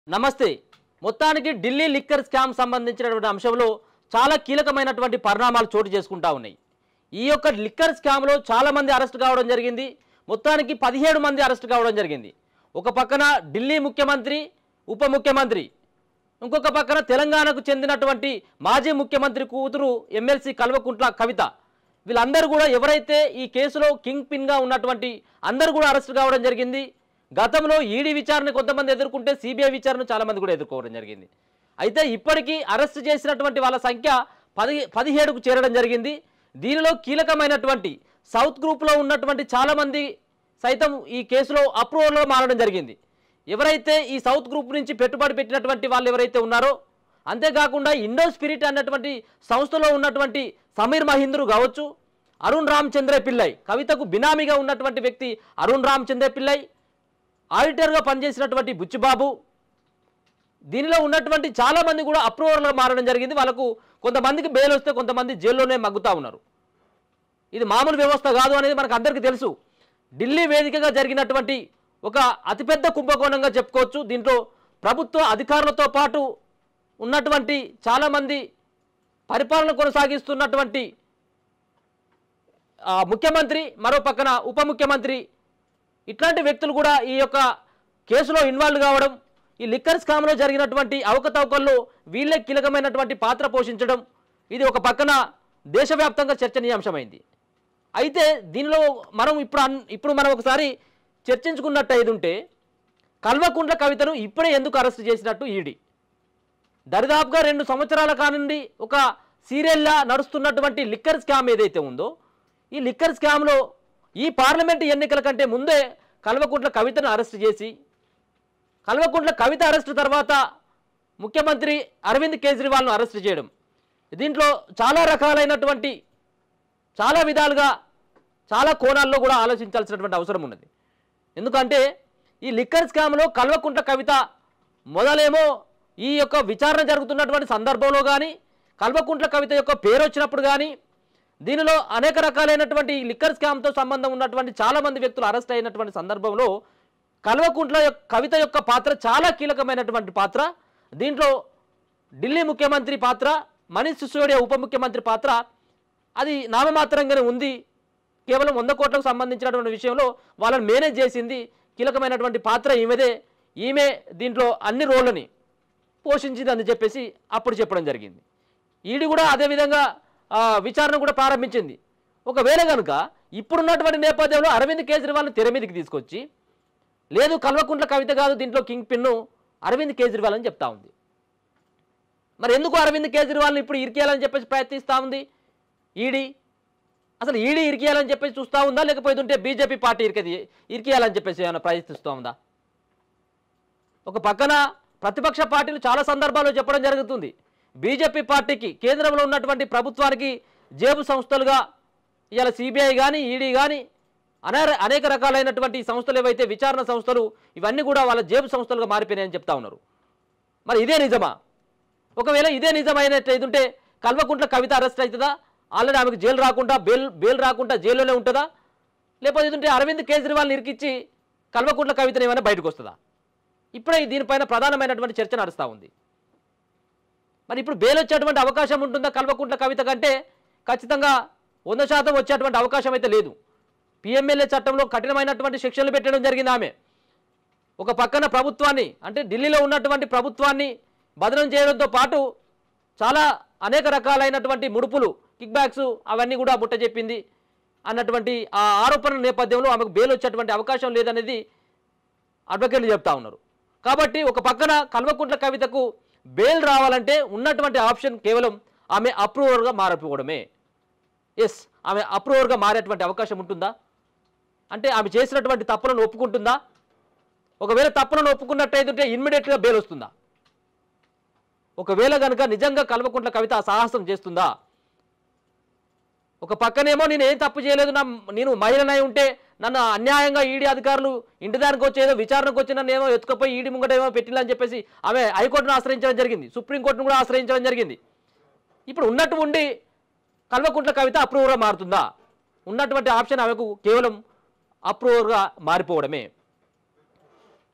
నమస్తే మొత్తానికి Delhi liquor scam సంబంధించినటువంటి అంశంలో చాలా కీలకమైనటువంటి పరిణామాలు చోటు చేసుకుంటా ఉన్నాయి ఈ యొక్క లిక్కర్ స్కామ్లో చాలా మంది అరెస్ట్ కావడం జరిగింది మొత్తానికి పదిహేడు మంది అరెస్ట్ కావడం జరిగింది ఒక పక్కన ఢిల్లీ ముఖ్యమంత్రి ఉప ముఖ్యమంత్రి ఇంకొక పక్కన తెలంగాణకు చెందినటువంటి మాజీ ముఖ్యమంత్రి కూతురు ఎమ్మెల్సీ కల్వకుంట్ల కవిత వీళ్ళందరూ కూడా ఎవరైతే ఈ కేసులో కింగ్ పిన్గా ఉన్నటువంటి అందరూ కూడా అరెస్ట్ కావడం జరిగింది గతంలో ఈడీ విచారణ కొంతమంది ఎదుర్కొంటే సిబిఐ విచారణ చాలా మంది కూడా ఎదుర్కోవడం జరిగింది అయితే ఇప్పటికీ అరెస్ట్ చేసినటువంటి వాళ్ళ సంఖ్య పది పదిహేడుకు చేరడం జరిగింది దీనిలో కీలకమైనటువంటి సౌత్ గ్రూప్లో ఉన్నటువంటి చాలామంది సైతం ఈ కేసులో అప్రూవల్లో మారడం జరిగింది ఎవరైతే ఈ సౌత్ గ్రూప్ నుంచి పెట్టుబడి పెట్టినటువంటి వాళ్ళు ఎవరైతే ఉన్నారో అంతేకాకుండా ఇండో స్పిరిట్ అన్నటువంటి సంస్థలో ఉన్నటువంటి సమీర్ మహీంద్రు కావచ్చు అరుణ్ రామచంద్ర పిల్లై కవితకు బినామీగా ఉన్నటువంటి వ్యక్తి అరుణ్ రామచంద్ర పిల్లై ఆడిటర్గా పనిచేసినటువంటి బుచ్చిబాబు దీనిలో ఉన్నటువంటి చాలా మంది కూడా అప్రూవర్లో మారడం జరిగింది వాళ్ళకు కొంతమందికి బెయిల్ వస్తే కొంతమంది జైల్లోనే మగ్గుతా ఉన్నారు ఇది మామూలు వ్యవస్థ కాదు అనేది మనకు అందరికీ తెలుసు ఢిల్లీ వేదికగా జరిగినటువంటి ఒక అతిపెద్ద కుంభకోణంగా చెప్పుకోవచ్చు దీంట్లో ప్రభుత్వ అధికారులతో పాటు ఉన్నటువంటి చాలామంది పరిపాలన కొనసాగిస్తున్నటువంటి ఆ, ముఖ్యమంత్రి మరో పక్కన ఉప ముఖ్యమంత్రి ఇట్లాంటి వ్యక్తులు కూడా ఈ యొక్క కేసులో ఇన్వాల్వ్ కావడం ఈ లిక్కర్ స్కామ్లో జరిగినటువంటి అవకతవకల్లో వీళ్ళే కీలకమైనటువంటి పాత్ర పోషించడం ఇది ఒక పక్కన దేశవ్యాప్తంగా చర్చనీయాంశమైంది అయితే దీనిలో మనం ఇప్పుడు అన్- ఇప్పుడు మనం ఒకసారి చర్చించుకున్నట్టు అయి ఉంటే కల్వకుంట్ల కవితను ఇప్పుడే ఎందుకు అరెస్ట్ చేసినట్టు ఈడీ దరిదాపుగా రెండు సంవత్సరాల కానుండి ఒక సీరియల్లా నడుస్తున్నటువంటి లిక్కర్ స్కామ్ ఏదైతే ఉందో ఈ లిక్కర్ స్కామ్లో ఈ పార్లమెంటు ఎన్నికల కంటే ముందే కల్వకుంట్ల కవితను అరెస్ట్ చేసి కల్వకుంట్ల కవిత అరెస్టు తర్వాత ముఖ్యమంత్రి అరవింద్ కేజ్రీవాల్ను అరెస్ట్ చేయడం దీంట్లో చాలా రకాలైనటువంటి చాలా విధాలుగా చాలా కోణాల్లో కూడా ఆలోచించాల్సినటువంటి అవసరం ఉన్నది ఎందుకంటే ఈ లిక్కర్ స్కామ్లో కల్వకుంట్ల కవిత మొదలేమో ఈ యొక్క విచారణ జరుగుతున్నటువంటి సందర్భంలో కానీ కల్వకుంట్ల కవిత యొక్క పేరు వచ్చినప్పుడు కానీ దీనిలో అనేక రకాలైనటువంటి ఈ లిక్కర్ స్కామ్తో సంబంధం ఉన్నటువంటి చాలామంది వ్యక్తులు అరెస్ట్ అయినటువంటి సందర్భంలో కల్వకుంట్ల యొక్క కవిత యొక్క పాత్ర చాలా కీలకమైనటువంటి పాత్ర దీంట్లో ఢిల్లీ ముఖ్యమంత్రి పాత్ర మనీష్ సిసోడియా ఉప ముఖ్యమంత్రి పాత్ర అది నామమాత్రంగానే ఉంది కేవలం వంద కోట్లకు సంబంధించినటువంటి విషయంలో వాళ్ళని మేనేజ్ చేసింది కీలకమైనటువంటి పాత్ర ఈమెదే ఈమె దీంట్లో అన్ని రోళ్ళని పోషించింది అని చెప్పేసి అప్పుడు చెప్పడం జరిగింది ఈడి కూడా అదేవిధంగా ఆ, విచారణ కూడా ప్రారంభించింది ఒకవేళ కనుక ఇప్పుడున్నటువంటి నేపథ్యంలో అరవింద్ కేజ్రీవాల్ని తెర మీదకి తీసుకొచ్చి లేదు కల్వకుంట్ల కవిత కాదు దీంట్లో కింగ్ పిన్ను అరవింద్ కేజ్రీవాల్ అని చెప్తా ఉంది మరి ఎందుకు అరవింద్ కేజ్రీవాల్ని ఇప్పుడు ఇరికేయాలని చెప్పేసి ప్రయత్నిస్తూ ఉంది ఈడీ అసలు ఈడీ ఇరికేయాలని చెప్పేసి చూస్తూ ఉందా లేకపోతే ఉంటే బీజేపీ పార్టీ ఇరికేది ఇరికేయాలని చెప్పేసి ఏమైనా ప్రయత్నిస్తూ ఉందా ఒక పక్కన ప్రతిపక్ష పార్టీలు చాలా సందర్భాల్లో చెప్పడం జరుగుతుంది బీజేపీ పార్టీకి కేంద్రంలో ఉన్నటువంటి ప్రభుత్వానికి జేబు సంస్థలుగా ఇవాళ సిబిఐ కానీ ఈడీ కానీ అనే అనేక రకాలైనటువంటి సంస్థలు ఏవైతే విచారణ సంస్థలు ఇవన్నీ కూడా వాళ్ళ జేబు సంస్థలుగా మారిపోయినాయని చెప్తా ఉన్నారు మరి ఇదే నిజమా ఒకవేళ ఇదే నిజమైనట్టు ఉంటే కల్వకుంట్ల కవిత అరెస్ట్ అవుతుందా ఆల్రెడీ ఆమెకు జైలు రాకుండా బెయిల్ బెయిల్ రాకుండా జైల్లోనే ఉంటుందా లేకపోతే ఇదంటే అరవింద్ కేజ్రీవాల్ ఇరికిచ్చి కల్వకుంట్ల కవితను ఏమైనా బయటకు వస్తుందా ఇప్పుడే దీనిపైన ప్రధానమైనటువంటి చర్చ నడుస్తూ ఉంది మరి ఇప్పుడు బెయిల్ వచ్చేటువంటి అవకాశం ఉంటుందా కల్వకుంట్ల కవిత కంటే ఖచ్చితంగా వంద శాతం వచ్చేటువంటి అవకాశం అయితే లేదు పిఎంఎల్ఏ చట్టంలో కఠినమైనటువంటి శిక్షలు పెట్టడం జరిగింది ఆమె ఒక పక్కన ప్రభుత్వాన్ని అంటే ఢిల్లీలో ఉన్నటువంటి ప్రభుత్వాన్ని బదనం చేయడంతో పాటు చాలా అనేక రకాలైనటువంటి ముడుపులు కిక్ బ్యాక్స్ అవన్నీ కూడా ముట్ట చెప్పింది అన్నటువంటి ఆ ఆరోపణల నేపథ్యంలో ఆమెకు బెయిల్ వచ్చేటువంటి అవకాశం లేదనేది అడ్వకేట్లు చెప్తా ఉన్నారు కాబట్టి ఒక పక్కన కల్వకుంట్ల కవితకు బెయిల్ రావాలంటే ఉన్నటువంటి ఆప్షన్ కేవలం ఆమె అప్రూవర్గా మారిపోవడమే ఎస్ ఆమె అప్రూవర్గా మారేటువంటి అవకాశం ఉంటుందా అంటే ఆమె చేసినటువంటి తప్పులను ఒప్పుకుంటుందా ఒకవేళ తప్పులను ఒప్పుకున్నట్టయితే ఇమ్మీడియట్గా బెయిల్ వస్తుందా ఒకవేళ కనుక నిజంగా కల్వకుంట్ల కవిత ఆ సాహసం చేస్తుందా ఒక పక్కనేమో నేను ఏం తప్పు చేయలేదు నా నేను మహిళనై ఉంటే నన్ను అన్యాయంగా ఈడీ అధికారులు ఇంటి దానికి వచ్చి ఏదో విచారణకు వచ్చి నన్ను ఏమో ఎత్తుకపోయి ఈడీ ముంగట ఏమో పెట్టిల్లని చెప్పేసి ఆమె హైకోర్టును ఆశ్రయించడం జరిగింది సుప్రీంకోర్టును కూడా ఆశ్రయించడం జరిగింది ఇప్పుడు ఉన్నట్టు ఉండి కల్వకుంట్ల కవిత అప్రూవర్గా మారుతుందా ఉన్నటువంటి ఆప్షన్ ఆమెకు కేవలం అప్రూవర్గా మారిపోవడమే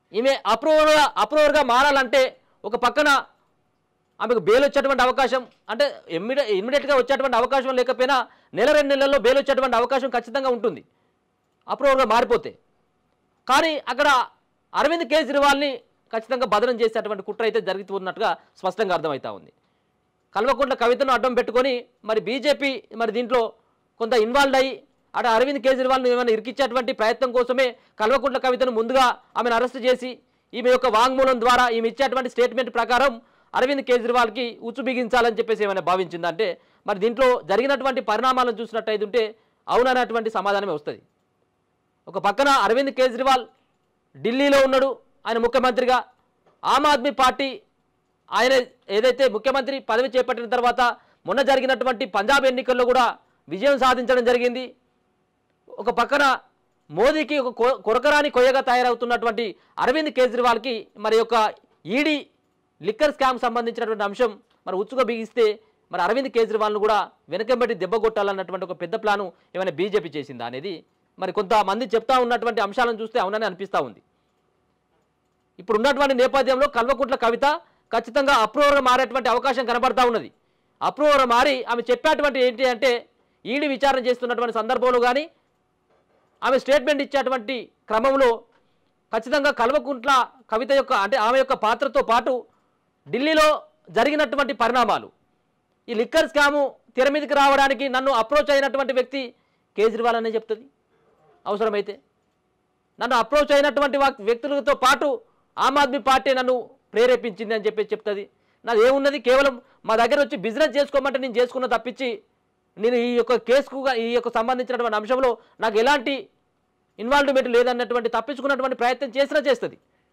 ఈమె అప్రూవర్గా అప్రూవర్గా మారాలంటే ఒక పక్కన ఆమెకు బెయిల్ వచ్చేటువంటి అవకాశం అంటే ఇమ్మీడియ ఇమ్మీడియట్గా వచ్చేటువంటి అవకాశం లేకపోయినా నెల రెండు నెలల్లో బెయిల్ వచ్చేటువంటి అవకాశం ఖచ్చితంగా ఉంటుంది అప్రూవర్గా మారిపోతే కానీ అక్కడ అరవింద్ కేజ్రీవాల్ని ఖచ్చితంగా బదనం చేసేటువంటి కుట్ర అయితే జరుగుతున్నట్టుగా స్పష్టంగా అర్థమవుతా ఉంది కల్వకుంట్ల కవితను అడ్డం పెట్టుకొని మరి బీజేపీ మరి దీంట్లో కొంత ఇన్వాల్వ్ అయ్యి అటు అరవింద్ కేజ్రీవాల్ను ఏమైనా ఇరికించేటువంటి ప్రయత్నం కోసమే కల్వకుంట్ల కవితను ముందుగా ఆమెను అరెస్ట్ చేసి ఈమె యొక్క వాంగ్మూలం ద్వారా ఈమె ఇచ్చేటువంటి స్టేట్మెంట్ ప్రకారం అరవింద్ కేజ్రీవాల్కి ఉచ్చు బిగించాలని చెప్పేసి ఏమైనా భావించిందంటే మరి దీంట్లో జరిగినటువంటి పరిణామాలను చూసినట్టయితే ఉంటే అవుననేటువంటి సమాధానమే వస్తుంది ఒక పక్కన అరవింద్ కేజ్రీవాల్ ఢిల్లీలో ఉన్నాడు ఆయన ముఖ్యమంత్రిగా ఆమ్ ఆద్మీ పార్టీ ఆయన ఏదైతే ముఖ్యమంత్రి పదవి చేపట్టిన తర్వాత మొన్న జరిగినటువంటి పంజాబ్ ఎన్నికల్లో కూడా విజయం సాధించడం జరిగింది ఒక పక్కన మోదీకి ఒక కొ- కొరకరాని కొయ్యగా తయారవుతున్నటువంటి అరవింద్ కేజ్రీవాల్కి మరి యొక్క ఈడీ లిక్కర్ స్కామ్ సంబంధించినటువంటి అంశం మరి ఉచ్చుగా బిగిస్తే మరి అరవింద్ కేజ్రీవాల్ను కూడా వెనకంబెట్టి దెబ్బ కొట్టాలన్నటువంటి ఒక పెద్ద ప్లాను ఏమైనా బీజేపీ చేసిందా అనేది మరి కొంతమంది చెప్తా ఉన్నటువంటి అంశాలను చూస్తే అవునని అనిపిస్తూ ఉంది ఇప్పుడు ఉన్నటువంటి నేపథ్యంలో కల్వకుంట్ల కవిత ఖచ్చితంగా అప్రూవర్గా మారేటువంటి అవకాశం కనబడతా ఉన్నది అప్రూవర్గా మారి ఆమె చెప్పేటువంటి ఏంటి అంటే ఈడీ విచారణ చేస్తున్నటువంటి సందర్భంలో కానీ ఆమె స్టేట్మెంట్ ఇచ్చేటువంటి క్రమంలో ఖచ్చితంగా కల్వకుంట్ల కవిత యొక్క అంటే ఆమె యొక్క పాత్రతో పాటు ఢిల్లీలో జరిగినటువంటి పరిణామాలు ఈ లిక్కర్ స్కాము తెర మీదకి రావడానికి నన్ను అప్రోచ్ అయినటువంటి వ్యక్తి కేజ్రీవాల్ అనే చెప్తుంది అవసరమైతే నన్ను అప్రోచ్ అయినటువంటి వా- వ్యక్తులతో పాటు ఆమ్ ఆద్మీ పార్టీ నన్ను ప్రేరేపించింది అని చెప్పి చెప్తుంది నాది ఏమున్నది కేవలం మా దగ్గర వచ్చి బిజినెస్ చేసుకోమంటే నేను చేసుకున్న తప్పించి నేను ఈ యొక్క కేసుకు గా- ఈ యొక్క సంబంధించినటువంటి అంశంలో నాకు ఎలాంటి ఇన్వాల్వ్మెంట్ లేదన్నటువంటి తప్పించుకున్నటువంటి ప్రయత్నం చేసినా చేస్తుంది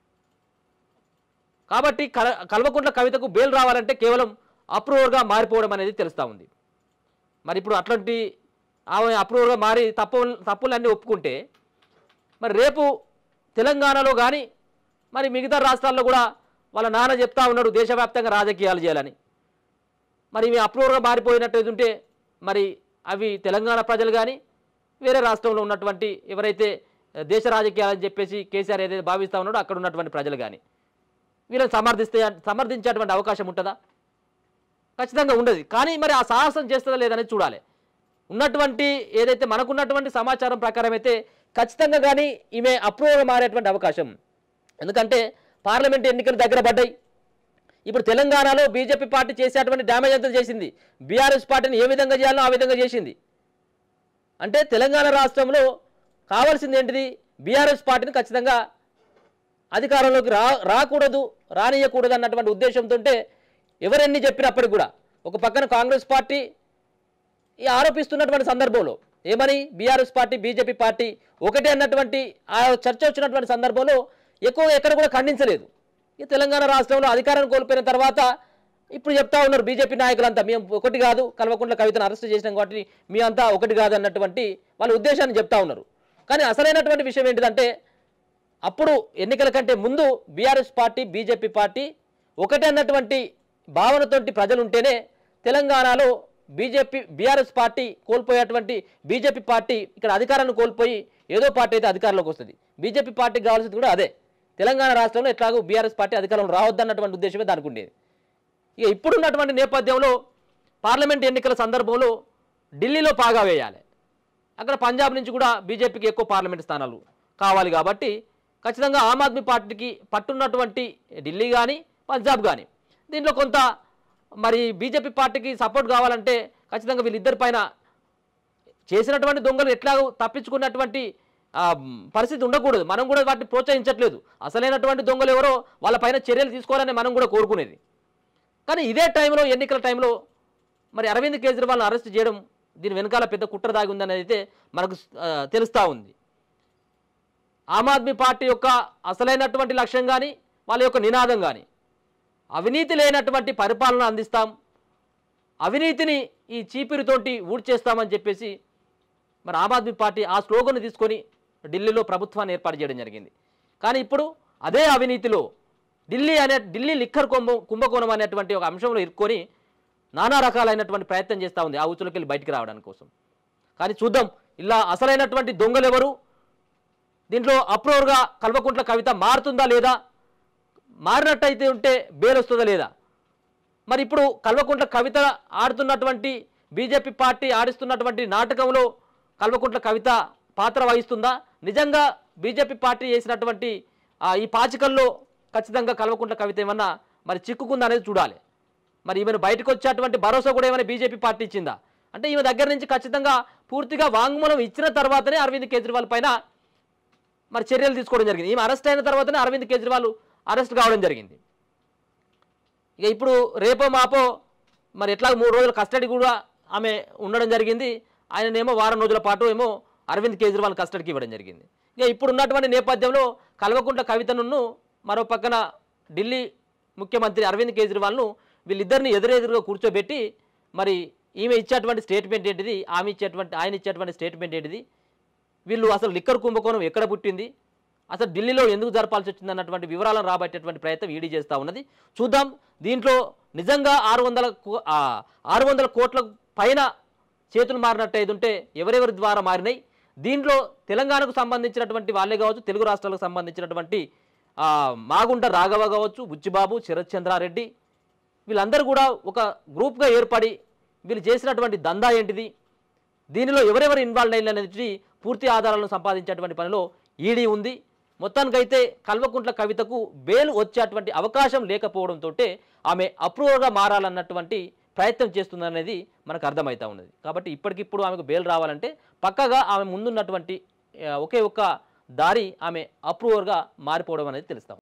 కాబట్టి కల కల్వకుంట్ల కవితకు బెయిల్ రావాలంటే కేవలం అప్రూవర్గా మారిపోవడం అనేది తెలుస్తూ ఉంది మరి ఇప్పుడు అట్లాంటి ఆమె అప్రూవర్గా మారి తప్పు తప్పులన్నీ ఒప్పుకుంటే మరి రేపు తెలంగాణలో కానీ మరి మిగతా రాష్ట్రాల్లో కూడా వాళ్ళ నాన్న చెప్తా ఉన్నాడు దేశవ్యాప్తంగా రాజకీయాలు చేయాలని మరి ఇవి అప్రూవర్గా మారిపోయినట్టు ఉంటే మరి అవి తెలంగాణ ప్రజలు కానీ వేరే రాష్ట్రంలో ఉన్నటువంటి ఎవరైతే దేశ రాజకీయాలని చెప్పేసి కేసీఆర్ ఏదైతే భావిస్తూ ఉన్నాడో అక్కడ ఉన్నటువంటి ప్రజలు కానీ వీళ్ళని సమర్థిస్తే సమర్థించేటువంటి అవకాశం ఉంటుందా ఖచ్చితంగా ఉండదు కానీ మరి ఆ సాహసం చేస్తుందా లేదనేది చూడాలి ఉన్నటువంటి ఏదైతే మనకున్నటువంటి సమాచారం ప్రకారం అయితే ఖచ్చితంగా కానీ ఈమె అప్రూవ్గా మారేటువంటి అవకాశం ఎందుకంటే పార్లమెంట్ ఎన్నికలు దగ్గర పడ్డాయి ఇప్పుడు తెలంగాణలో బీజేపీ పార్టీ చేసేటువంటి డ్యామేజ్ అంతా చేసింది బీఆర్ఎస్ పార్టీని ఏ విధంగా చేయాలో ఆ విధంగా చేసింది అంటే తెలంగాణ రాష్ట్రంలో కావాల్సింది ఏంటిది బీఆర్ఎస్ పార్టీని ఖచ్చితంగా అధికారంలోకి రా రాకూడదు రానియకూడదు అన్నటువంటి ఉద్దేశంతో ఎవరెన్ని చెప్పినప్పటికి కూడా ఒక పక్కన కాంగ్రెస్ పార్టీ ఈ ఆరోపిస్తున్నటువంటి సందర్భంలో ఏమని బీఆర్ఎస్ పార్టీ బీజేపీ పార్టీ ఒకటే అన్నటువంటి ఆ చర్చ వచ్చినటువంటి సందర్భంలో ఎక్కువ ఎక్కడ కూడా ఖండించలేదు ఈ తెలంగాణ రాష్ట్రంలో అధికారాన్ని కోల్పోయిన తర్వాత ఇప్పుడు చెప్తా ఉన్నారు బీజేపీ నాయకులంతా మేము ఒకటి కాదు కల్వకుంట్ల కవితను అరెస్ట్ చేసినాం కాబట్టి మీ అంతా ఒకటి కాదు అన్నటువంటి వాళ్ళ ఉద్దేశాన్ని చెప్తా ఉన్నారు కానీ అసలైనటువంటి విషయం ఏంటిదంటే అప్పుడు ఎన్నికల కంటే ముందు బీఆర్ఎస్ పార్టీ బీజేపీ పార్టీ ఒకటే అన్నటువంటి భావనతోటి ప్రజలు ఉంటేనే తెలంగాణలో బీజేపీ బీఆర్ఎస్ పార్టీ కోల్పోయేటువంటి బీజేపీ పార్టీ ఇక్కడ అధికారాన్ని కోల్పోయి ఏదో పార్టీ అయితే అధికారంలోకి వస్తుంది బీజేపీ పార్టీకి కావాల్సింది కూడా అదే తెలంగాణ రాష్ట్రంలో ఎట్లాగో బీఆర్ఎస్ పార్టీ అధికారంలో రావద్దన్నటువంటి ఉద్దేశమే దానికి ఉండేది ఇక ఇప్పుడున్నటువంటి నేపథ్యంలో పార్లమెంట్ ఎన్నికల సందర్భంలో ఢిల్లీలో పాగా వేయాలి అక్కడ పంజాబ్ నుంచి కూడా బీజేపీకి ఎక్కువ పార్లమెంట్ స్థానాలు కావాలి కాబట్టి ఖచ్చితంగా ఆమ్ ఆద్మీ పార్టీకి పట్టున్నటువంటి ఢిల్లీ కానీ పంజాబ్ కానీ దీంట్లో కొంత మరి బీజేపీ పార్టీకి సపోర్ట్ కావాలంటే ఖచ్చితంగా వీళ్ళిద్దరి పైన చేసినటువంటి దొంగలు ఎట్లా తప్పించుకున్నటువంటి ఆ, మ్, పరిస్థితి ఉండకూడదు మనం కూడా వాటిని ప్రోత్సహించట్లేదు అసలైనటువంటి దొంగలు ఎవరో వాళ్ళపైన చర్యలు తీసుకోవాలని మనం కూడా కోరుకునేది కానీ ఇదే టైంలో ఎన్నికల టైంలో మరి అరవింద్ కేజ్రీవాల్ని అరెస్ట్ చేయడం దీని వెనకాల పెద్ద కుట్ర దాగి ఉందనేది అయితే మనకు ఆ, తెలుస్తూ ఉంది ఆమ్ ఆద్మీ పార్టీ యొక్క అసలైనటువంటి లక్ష్యం కానీ వాళ్ళ యొక్క నినాదం కానీ అవినీతి లేనటువంటి పరిపాలన అందిస్తాం అవినీతిని ఈ చీపిరితోటి ఊడ్చేస్తామని చెప్పేసి మరి ఆమ్ ఆద్మీ పార్టీ ఆ స్లోగన్ తీసుకొని ఢిల్లీలో ప్రభుత్వాన్ని ఏర్పాటు చేయడం జరిగింది కానీ ఇప్పుడు అదే అవినీతిలో ఢిల్లీ అనే ఢిల్లీ లిక్కర్ కుంభ కుంభకోణం అనేటువంటి ఒక అంశంలో ఇరుక్కొని నానా రకాలైనటువంటి ప్రయత్నం చేస్తూ ఉంది ఆ ఊచులోకి వెళ్ళి బయటికి రావడానికి కోసం కానీ చూద్దాం ఇలా అసలైనటువంటి దొంగలు ఎవరు దీంట్లో అప్రూవర్గా కల్వకుంట్ల కవిత మారుతుందా లేదా మారినట్టయితే ఉంటే బెయిల్ వస్తుందా లేదా మరి ఇప్పుడు కల్వకుంట్ల కవిత ఆడుతున్నటువంటి బీజేపీ పార్టీ ఆడిస్తున్నటువంటి నాటకంలో కల్వకుంట్ల కవిత పాత్ర వహిస్తుందా నిజంగా బీజేపీ పార్టీ చేసినటువంటి ఆ, ఈ పాచికల్లో ఖచ్చితంగా కల్వకుంట్ల కవిత ఏమన్నా మరి చిక్కుకుందా అనేది చూడాలి మరి ఈమెను బయటకు వచ్చేటువంటి భరోసా కూడా ఏమైనా బీజేపీ పార్టీ ఇచ్చిందా అంటే ఈమె దగ్గర నుంచి ఖచ్చితంగా పూర్తిగా వాంగ్మూలం ఇచ్చిన తర్వాతనే అరవింద్ కేజ్రీవాల్ పైన మరి చర్యలు తీసుకోవడం జరిగింది ఈమె అరెస్ట్ అయిన తర్వాతనే అరవింద్ కేజ్రీవాల్ అరెస్ట్ కావడం జరిగింది ఇక ఇప్పుడు రేపో మాపో మరి ఎట్లా మూడు రోజుల కస్టడీ కూడా ఆమె ఉండడం జరిగింది ఆయననేమో వారం రోజుల పాటు ఏమో అరవింద్ కేజ్రీవాల్ కస్టడీకి ఇవ్వడం జరిగింది ఇక ఇప్పుడు ఉన్నటువంటి నేపథ్యంలో కల్వకుంట్ల కవితను మరో పక్కన ఢిల్లీ ముఖ్యమంత్రి అరవింద్ కేజ్రీవాల్ను వీళ్ళిద్దరిని ఎదురెదురుగా కూర్చోబెట్టి మరి ఈమె ఇచ్చేటువంటి స్టేట్మెంట్ ఏంటిది ఆమె ఇచ్చేటువంటి ఆయన ఇచ్చేటువంటి స్టేట్మెంట్ ఏంటిది వీళ్ళు అసలు లిక్కర్ కుంభకోణం ఎక్కడ పుట్టింది అసలు ఢిల్లీలో ఎందుకు జరపాల్సి వచ్చింది అన్నటువంటి వివరాలను రాబట్టేటువంటి ప్రయత్నం ఈడీ చేస్తూ ఉన్నది చూద్దాం దీంట్లో నిజంగా ఆరు వందల కో- ఆ, ఆరు వందల కోట్ల పైన చేతులు మారినట్టు అయితే ఉంటే ఎవరెవరి ద్వారా మారినాయి దీంట్లో తెలంగాణకు సంబంధించినటువంటి వాళ్ళే కావచ్చు తెలుగు రాష్ట్రాలకు సంబంధించినటువంటి ఆ, మాగుంట రాఘవ కావచ్చు బుచ్చిబాబు శరత్ చంద్రారెడ్డి వీళ్ళందరూ కూడా ఒక గ్రూప్గా ఏర్పడి వీళ్ళు చేసినటువంటి దందా ఏంటిది దీనిలో ఎవరెవరు ఇన్వాల్వ్ అయ్యారు అనేది పూర్తి ఆధారాలను సంపాదించేటువంటి పనిలో ఈడీ ఉంది మొత్తానికైతే కల్వకుంట్ల కవితకు బెయిల్ వచ్చేటువంటి అవకాశం లేకపోవడంతో ఆమె అప్రూవర్గా మారాలన్నటువంటి ప్రయత్నం చేస్తుందనేది మనకు అర్థమవుతా ఉన్నది కాబట్టి ఇప్పటికిప్పుడు ఆమెకు బెయిల్ రావాలంటే పక్కగా ఆమె ముందున్నటువంటి ఆ, ఒకే ఒక్క దారి ఆమె అప్రూవర్గా మారిపోవడం అనేది తెలుస్తాం